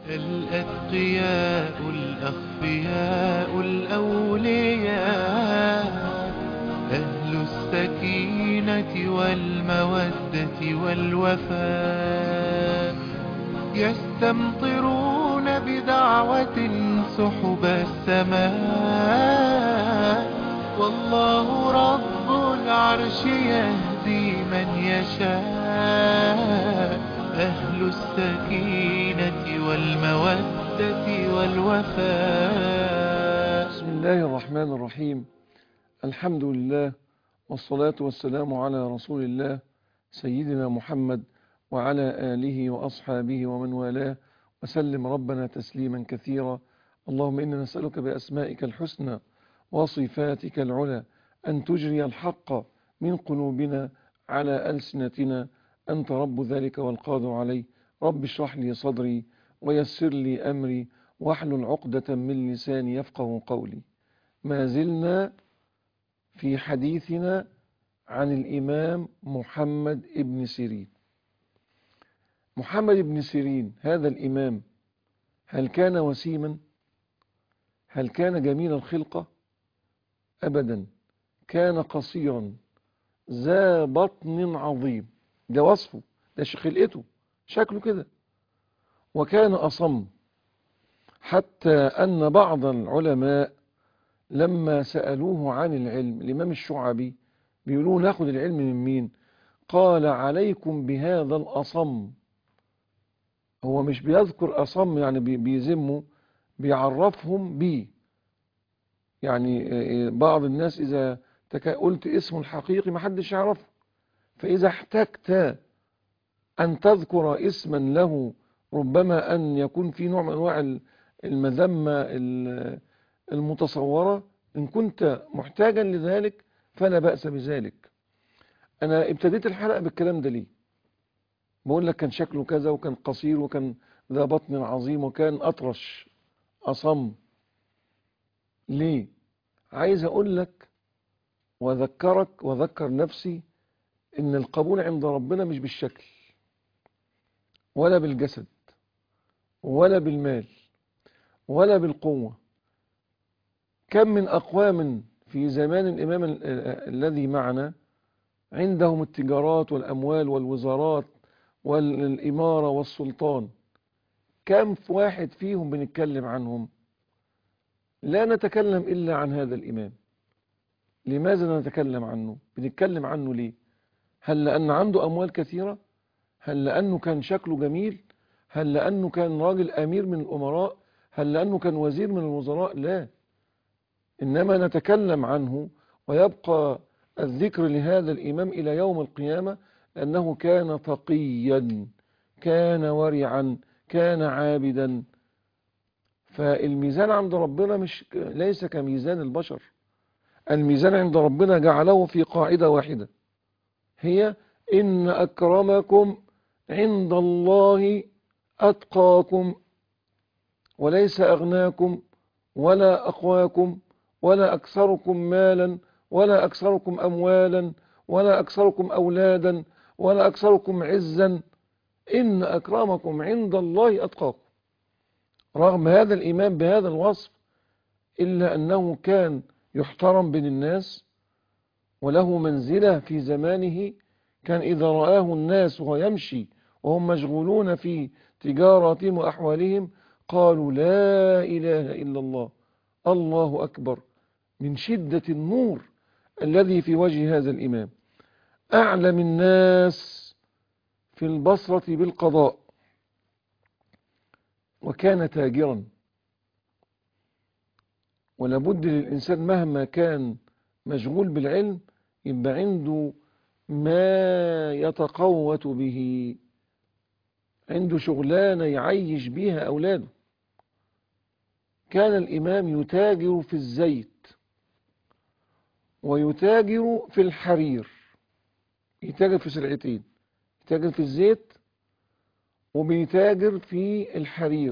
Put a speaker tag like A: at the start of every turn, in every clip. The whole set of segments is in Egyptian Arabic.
A: الأتقياء الأخفياء الأولياء أهل السكينة والمودة والوفاء يستمطرون بدعوة سحب السماء والله رب العرش يهدي من يشاء أهل السكينة والمودة والوفاء
B: بسم الله الرحمن الرحيم الحمد لله والصلاة والسلام على رسول الله سيدنا محمد وعلى آله وأصحابه ومن والاه وسلم ربنا تسليما كثيرا اللهم إنا نسألك بأسمائك الحسنى وصفاتك العلى أن تجري الحق من قلوبنا على ألسنتنا أنت رب ذلك والقادر عليه رب اشرح لي صدري ويسر لي أمري واحلل عقدة من لساني يفقه قولي ما زلنا في حديثنا عن الإمام محمد ابن سيرين محمد ابن سيرين هذا الإمام هل كان وسيما هل كان جميل الخلقة أبدا كان قصيرا ذا بطن عظيم ده وصفه ده خلقته شكله كده وكان أصم حتى أن بعض العلماء لما سألوه عن العلم الإمام الشعبي بيقولوا ناخد العلم من مين قال عليكم بهذا الأصم هو مش بيذكر أصم يعني بيذمه بيعرفهم بيه يعني بعض الناس إذا قلت اسمه الحقيقي ما حدش يعرفه فإذا احتجت أن تذكر اسما له ربما أن يكون في نوع من أنواع المذمة المتصورة إن كنت محتاجا لذلك فلا بأس بذلك أنا ابتديت الحلقة بالكلام ده ليه بقول لك كان شكله كذا وكان قصير وكان ذا بطن عظيم وكان أطرش أصم ليه عايز أقول لك وذكرك وذكر نفسي إن القبول عند ربنا مش بالشكل ولا بالجسد ولا بالمال ولا بالقوة كم من أقوام في زمان الإمام الذي معنا عندهم التجارات والأموال والوزارات والإمارة والسلطان كم واحد فيهم بنتكلم عنهم لا نتكلم إلا عن هذا الإمام لماذا نتكلم عنه بنتكلم عنه ليه هل لأن عنده أموال كثيرة هل لأنه كان شكله جميل هل لأنه كان راجل أمير من الأمراء هل لأنه كان وزير من الوزراء لا إنما نتكلم عنه ويبقى الذكر لهذا الإمام إلى يوم القيامة أنه كان تقيا كان ورعا كان عابدا فالميزان عند ربنا مش ليس كميزان البشر الميزان عند ربنا جعله في قاعدة واحدة هي إن أكرمكم عند الله أتقاكم وليس أغناكم ولا أقواكم ولا أكثركم مالا ولا أكثركم أموالا ولا أكثركم أولادا ولا أكثركم عزا إن أكرمكم عند الله أتقاكم رغم هذا الإيمان بهذا الوصف إلا أنه كان يحترم بين الناس وله منزلة في زمانه كان إذا رآه الناس وهو يمشي وهم مشغولون في تجاراتهم وأحوالهم قالوا لا إله إلا الله الله أكبر من شدة النور الذي في وجه هذا الإمام أعلم الناس في البصرة بالقضاء وكان تاجرا ولابد للإنسان مهما كان مشغول بالعلم يبقى عنده ما يتقوت به عنده شغلانة يعيش بيها أولاده كان الإمام يتاجر في الزيت ويتاجر في الحرير يتاجر في سلعتين يتاجر في الزيت وبيتاجر في الحرير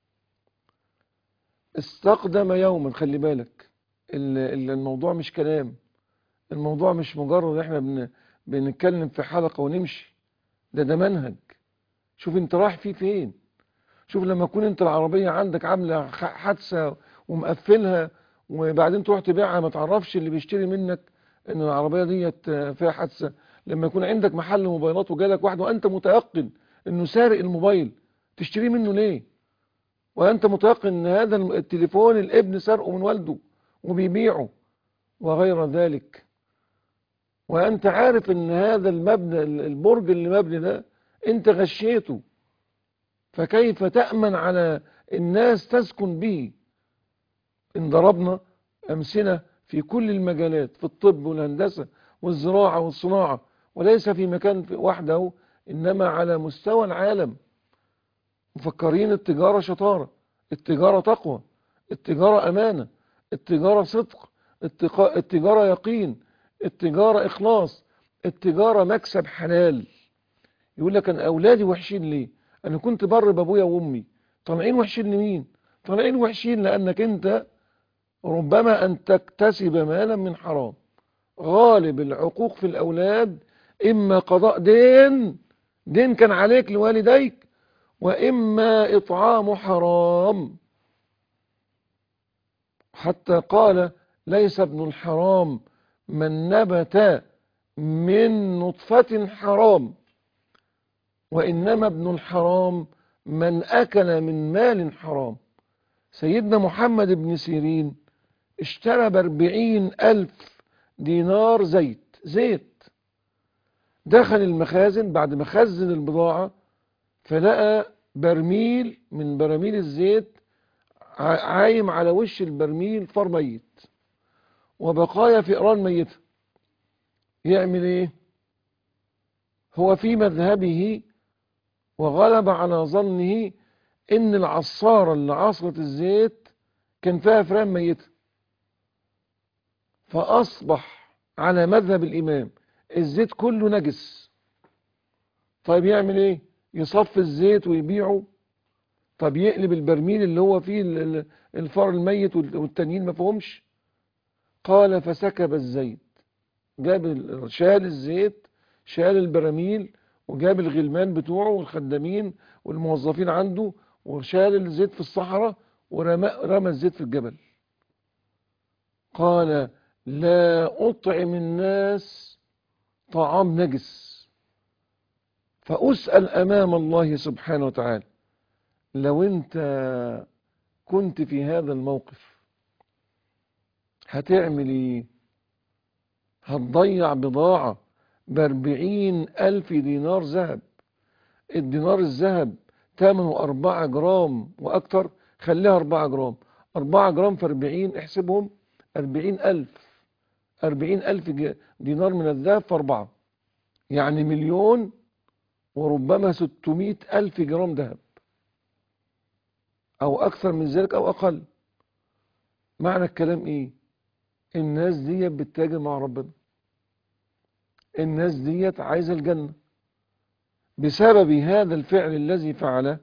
B: استقدم يوما خلي بالك الموضوع مش كلام الموضوع مش مجرد احنا بن بنتكلم في حلقة ونمشي ده ده منهج شوف انت رايح فيه فين شوف لما تكون انت العربية عندك عاملة خ- حادثة ومقفلها وبعدين تروح تبيعها ما تعرفش اللي بيشتري منك ان العربية ديت آه، فيها حادثة لما يكون عندك محل موبايلات وجالك واحد وانت متيقن انه سارق الموبايل تشتريه منه ليه وانت متيقن ان هذا التليفون الابن سرقه من والده وبيبيعه وغير ذلك وانت عارف ان هذا المبنى البرج اللي مبني ده انت غشيته فكيف تأمن على الناس تسكن به ان ضربنا أمثلة في كل المجالات في الطب والهندسة والزراعة والصناعة وليس في مكان وحده إنما على مستوى العالم مفكرين التجارة شطارة التجارة تقوى التجارة أمانة التجارة صدق التقا- التجارة يقين التجارة إخلاص التجارة مكسب حلال يقول لك أنا أولادي وحشين ليه أنا كنت بر بأبويا وأمي طالعين وحشين لمين طالعين وحشين لأنك أنت ربما أن تكتسب مالا من حرام غالب العقوق في الأولاد إما قضاء دين دين كان عليك لوالديك وإما إطعام حرام حتى قال ليس ابن الحرام من نبت من نطفة حرام وإنما ابن الحرام من أكل من مال حرام سيدنا محمد بن سيرين اشترى باربعين ألف دينار زيت زيت دخل المخازن بعد ما خزن البضاعة فلقى برميل من براميل الزيت ع- عايم على وش البرميل فار ميت وبقايا فئران ميتة يعمل ايه هو في مذهبه وغلب على ظنه ان العصارة اللي عصرت الزيت كان فيها فئران ميتة فاصبح على مذهب الامام الزيت كله نجس طيب يعمل ايه يصفي الزيت ويبيعه طب يقلب البرميل اللي هو فيه ال- ال- الفار الميت وال- والتانيين ما فيهمش قال فسكب الزيت جاب ال- شال الزيت شال البراميل وجاب الغلمان بتوعه والخدامين والموظفين عنده وشال الزيت في الصحراء ورمى رمى الزيت في الجبل قال لا أطعم الناس طعام نجس فأسأل أمام الله سبحانه وتعالى لو أنت كنت في هذا الموقف هتعمل ايه هتضيع بضاعة باربعين ألف دينار ذهب الدينار الذهب ثمنه أربعة جرام وأكتر خليها أربعة جرام أربعة جرام في أربعين احسبهم أربعين ألف أربعين ألف ج- دينار من الذهب في أربعة يعني مليون وربما ستمائة ألف جرام ذهب أو أكثر من ذلك أو أقل معنى الكلام إيه الناس دي بتتاجر مع ربنا الناس ديت عايزة الجنة بسبب هذا الفعل الذي فعله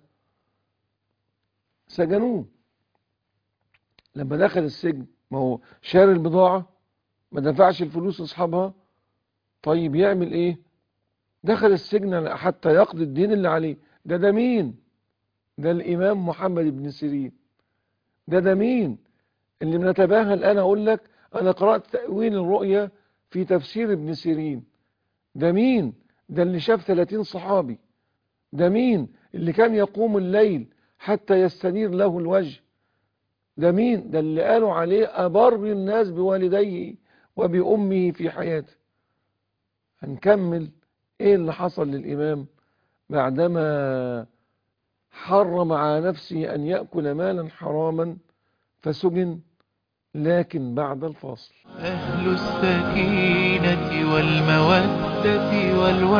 B: سجنوه لما دخل السجن ما هو شار البضاعة ما دفعش الفلوس لاصحابها طيب يعمل ايه دخل السجن حتى يقضي الدين اللي عليه ده ده مين ده الامام محمد بن سيرين ده ده مين اللي بنتباهى الان اقول لك انا قرأت تأويل الرؤيا في تفسير ابن سيرين ده مين ده اللي شاف 30 صحابي ده مين اللي كان يقوم الليل حتى يستنير له الوجه ده مين ده اللي قالوا عليه أبر الناس بوالديه وبأمه في حياته هنكمل ايه اللي حصل للإمام بعدما حرم على نفسه أن يأكل مالا حراما فسجن لكن بعد الفاصل
A: أهل السكينة والمودة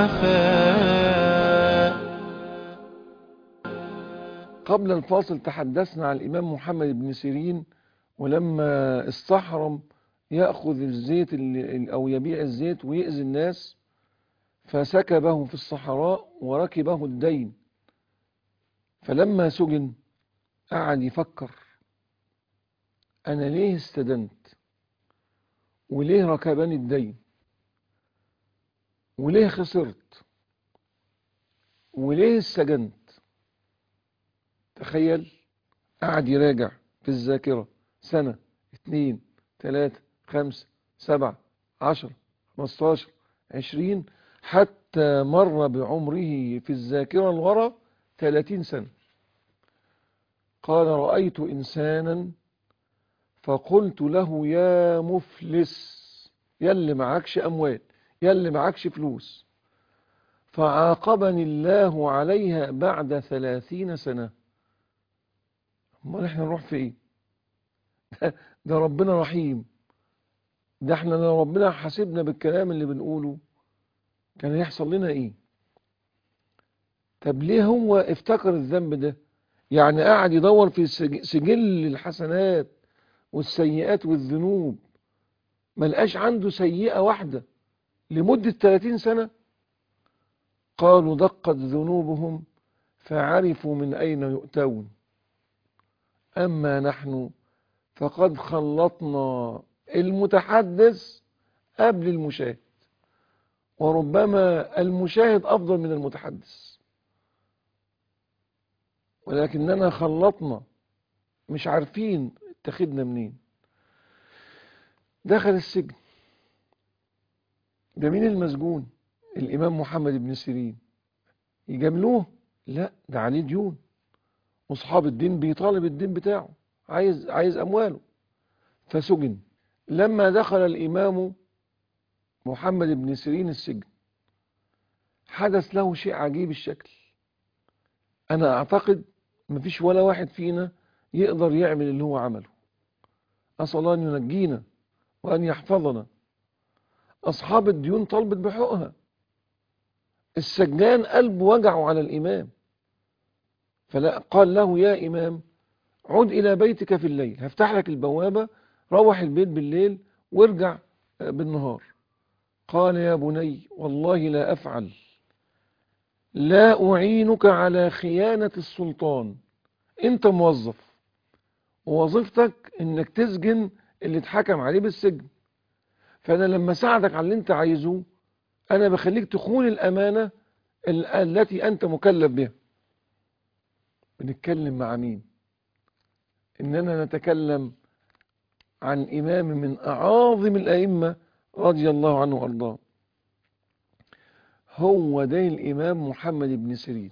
A: والوفاء
B: قبل الفاصل تحدثنا عن الإمام محمد بن سيرين ولما استحرم يأخذ الزيت اللي أو يبيع الزيت ويأذي الناس فسكبه في الصحراء وركبه الدين فلما سجن قعد يفكر أنا ليه استدنت وليه ركبني الدين وليه خسرت وليه استجنت تخيل قعد يراجع في الذاكرة سنة اتنين تلاتة خمسة سبعة عشر خمستاشر عشرين حتى مر بعمره في الذاكرة الورى ثلاثين سنة قال رأيت إنسانا فقلت له يا مفلس يلي معكش أموال يلي معكش فلوس فعاقبني الله عليها بعد ثلاثين سنة امال احنا نروح في ايه ده, ده ربنا رحيم ده احنا لو ربنا حاسبنا بالكلام اللي بنقوله كان يحصل لنا ايه طب ليه هو افتكر الذنب ده يعني قاعد يدور في سجل الحسنات والسيئات والذنوب ملقاش عنده سيئة واحدة لمدة 30 سنة قالوا دقت ذنوبهم فعرفوا من أين يؤتون أما نحن فقد خلطنا المتحدث قبل المشاهد وربما المشاهد أفضل من المتحدث ولكننا خلطنا مش عارفين اتخذنا منين دخل السجن ده مين المسجون الإمام محمد بن سيرين يجاملوه لا ده عليه ديون واصحاب الدين بيطالب الدين بتاعه عايز عايز أمواله فسجن لما دخل الإمام محمد بن سيرين السجن حدث له شيء عجيب الشكل أنا أعتقد مفيش ولا واحد فينا يقدر يعمل اللي هو عمله أسأل الله أن ينجينا وأن يحفظنا أصحاب الديون طلبت بحقها السجان قلبه وجعه على الإمام فلا قال له يا إمام عد إلى بيتك في الليل هفتح لك البوابة روح البيت بالليل وارجع بالنهار قال يا بني والله لا أفعل لا أعينك على خيانة السلطان أنت موظف ووظيفتك أنك تسجن اللي اتحكم عليه بالسجن فأنا لما ساعدك على اللي أنت عايزه أنا بخليك تخون الأمانة التي أنت مكلف بها بنتكلم مع مين إننا نتكلم عن إمام من أعاظم الأئمة رضي الله عنه وأرضاه هو ده الإمام محمد بن سيرين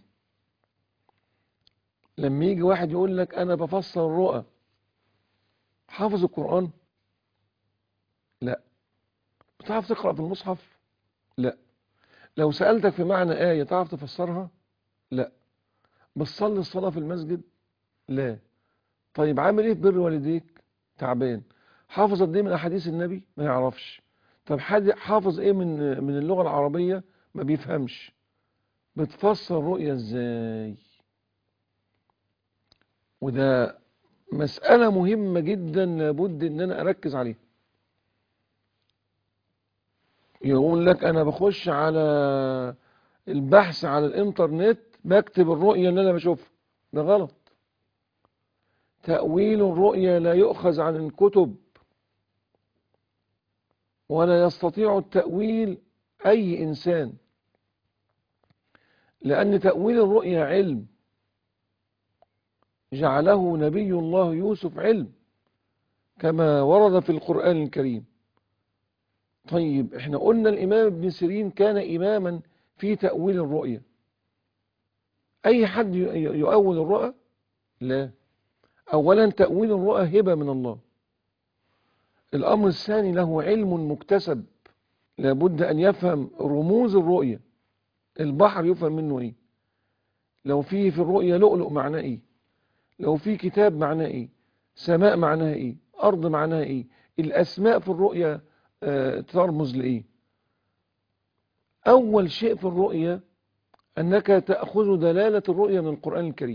B: لما يجي واحد يقول لك أنا بفسر الرؤى حافظ القرآن لا بتعرف تقرأ في المصحف لا لو سألتك في معنى آية تعرف تفسرها لا بتصلي الصلاة في المسجد لا طيب عامل ايه في بر والديك تعبان حافظ قد ايه من احاديث النبي ما يعرفش طب حافظ ايه من من اللغة العربية ما بيفهمش بتفسر رؤية ازاي وده مسألة مهمة جدا لابد ان انا اركز عليها يقول لك انا بخش على البحث على الانترنت بكتب الرؤية اللي انا بشوفها ده غلط تأويل الرؤية لا يؤخذ عن الكتب ولا يستطيع التأويل أي إنسان لأن تأويل الرؤيا علم جعله نبي الله يوسف علم كما ورد في القرآن الكريم طيب احنا قلنا الإمام ابن سيرين كان إماما في تأويل الرؤيا أي حد يؤول الرؤى لا أولا تأويل الرؤى هبة من الله الأمر الثاني له علم مكتسب لابد أن يفهم رموز الرؤية البحر يفهم منه إيه لو فيه في الرؤية لؤلؤ معناه إيه لو في كتاب معناه إيه سماء معناها إيه أرض معناها إيه الأسماء في الرؤية آه ترمز لإيه أول شيء في الرؤية أنك تأخذ دلالة الرؤية من القرآن الكريم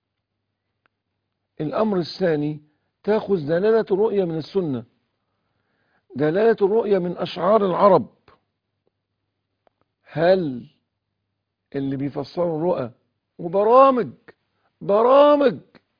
B: الأمر الثاني تأخذ دلالة الرؤية من السنة دلالة الرؤية من أشعار العرب هل اللي بيفسروا الرؤى وبرامج برامج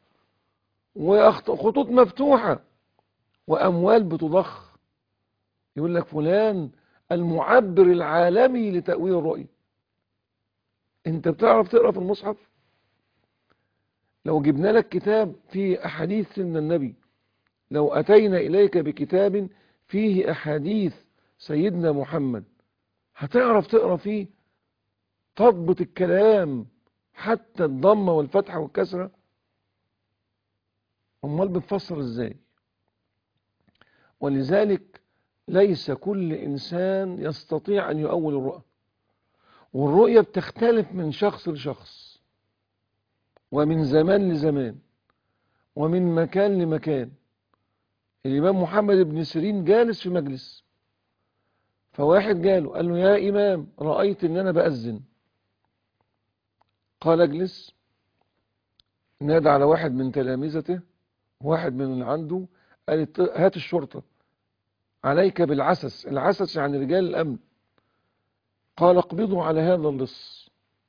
B: وخطوط مفتوحة وأموال بتضخ يقول لك فلان المعبر العالمي لتأويل الرؤية انت بتعرف تقرأ في المصحف لو جبنا لك كتاب فيه أحاديث سن النبي لو أتينا إليك بكتاب فيه أحاديث سيدنا محمد هتعرف تقرأ فيه تضبط الكلام حتى الضمة والفتحة والكسرة أمال بتفسر إزاي ولذلك ليس كل إنسان يستطيع أن يؤول الرؤى والرؤية بتختلف من شخص لشخص ومن زمان لزمان ومن مكان لمكان الإمام محمد بن سيرين جالس في مجلس فواحد جاله قال له يا إمام رأيت إن أنا بأذن قال اجلس نادى على واحد من تلامذته واحد من اللي عنده قال هات الشرطة عليك بالعسس العسس يعني رجال الأمن قال اقبضوا على هذا اللص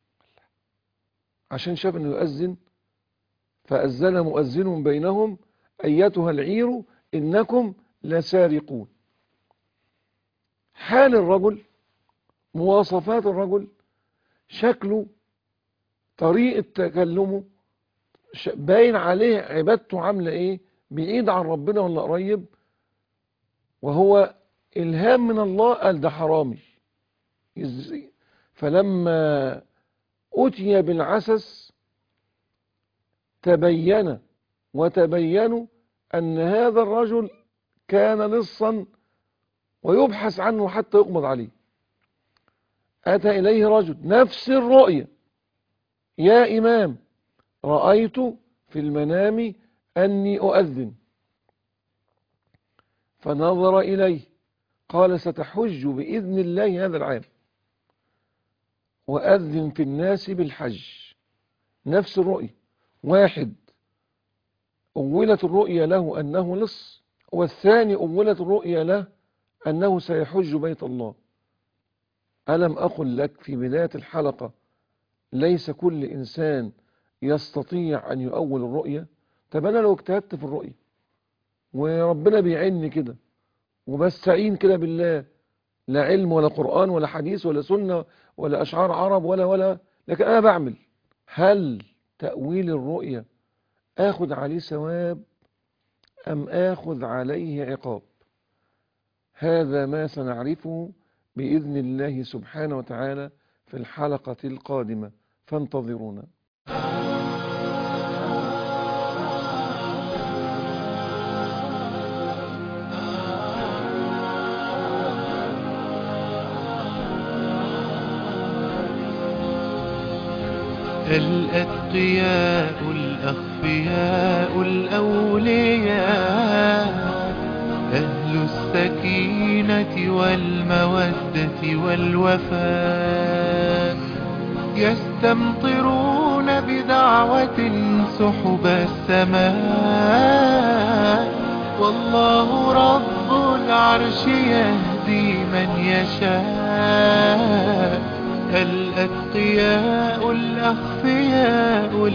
B: عشان شاف انه يؤذن فأذن مؤذن بينهم أيتها العير إنكم لسارقون حال الرجل مواصفات الرجل شكله طريقة تكلمه باين عليه عبادته عاملة ايه بعيد عن ربنا ولا قريب وهو إلهام من الله قال ده حرامي فلما أتي بالعسس تبين وتبينوا أن هذا الرجل كان لصا ويبحث عنه حتى يقبض عليه أتى إليه رجل نفس الرؤية يا إمام رأيت في المنام أني أؤذن فنظر إليه قال ستحج بإذن الله هذا العام وأذن في الناس بالحج نفس الرؤية واحد أولت الرؤية له أنه لص والثاني أولت الرؤية له أنه سيحج بيت الله ألم أقل لك في بداية الحلقة ليس كل إنسان يستطيع أن يؤول الرؤية طب أنا لو اجتهدت في الرؤية وربنا بيعني كده وبستعين كده بالله لا علم ولا قرآن ولا حديث ولا سنة ولا أشعار عرب ولا ولا لكن أنا بعمل هل تأويل الرؤية آخذ عليه ثواب أم آخذ عليه عقاب هذا ما سنعرفه بإذن الله سبحانه وتعالى في الحلقة القادمة فانتظرونا
A: الأتقياء الأخفياء الأولياء أهل السكينة والمودة والوفاء يستمطرون بدعوة سحب السماء والله رب العرش يهدي من يشاء الأتقياء الأخفياء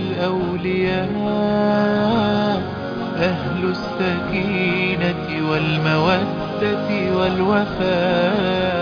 A: الأولياء أهل السكينة والمودة والوفاء